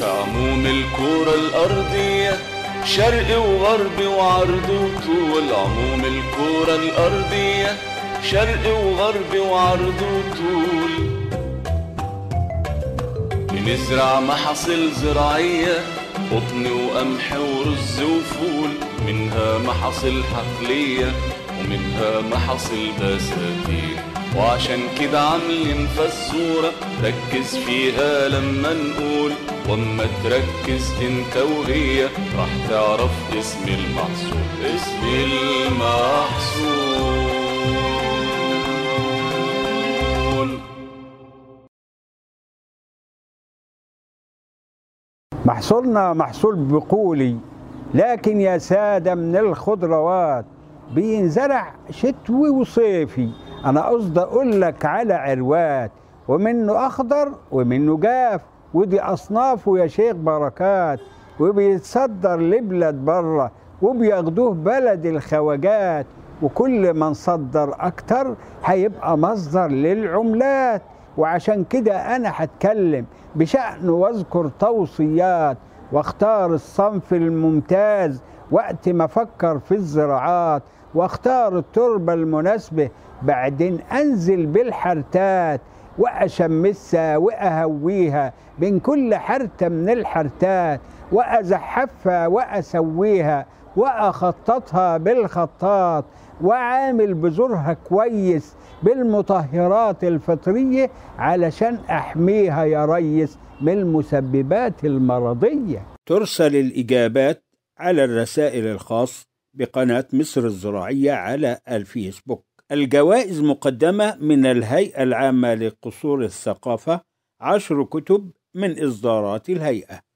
في عموم الكرة الأرضية شرق وغرب وعرض وطول عموم الكرة الأرضية شرق وغرب وعرض وطول بنزرع محاصيل زراعية قطن وقمح ورز وفول منها محاصيل حقلية ومنها محاصيل بساتين وعشان كده عاملين فزورة ركز فيها لما نقول واما تركز انت وهي راح تعرف اسم المحصول اسم المحصول محصولنا محصول بقولي لكن يا سادة من الخضروات بينزرع شتوي وصيفي أنا قصدي أقول لك على عروات ومنه أخضر ومنه جاف ودي أصنافه يا شيخ بركات وبيتصدر لبلاد بره وبياخدوه بلد الخواجات وكل ما نصدر أكتر هيبقى مصدر للعملات وعشان كده أنا هتكلم بشأنه واذكر توصيات واختار الصنف الممتاز وقت ما افكر في الزراعات واختار التربة المناسبة بعدين انزل بالحرتات واشمسها واهويها بين كل حرتة من الحرتات وازحفها واسويها واخططها بالخطاط وعامل بذورها كويس بالمطهرات الفطرية علشان احميها يا ريس من المسببات المرضية ترسل الإجابات على الرسائل الخاص بقناة مصر الزراعية على الفيسبوك الجوائز مقدمة من الهيئة العامة لقصور الثقافة عشر كتب من إصدارات الهيئة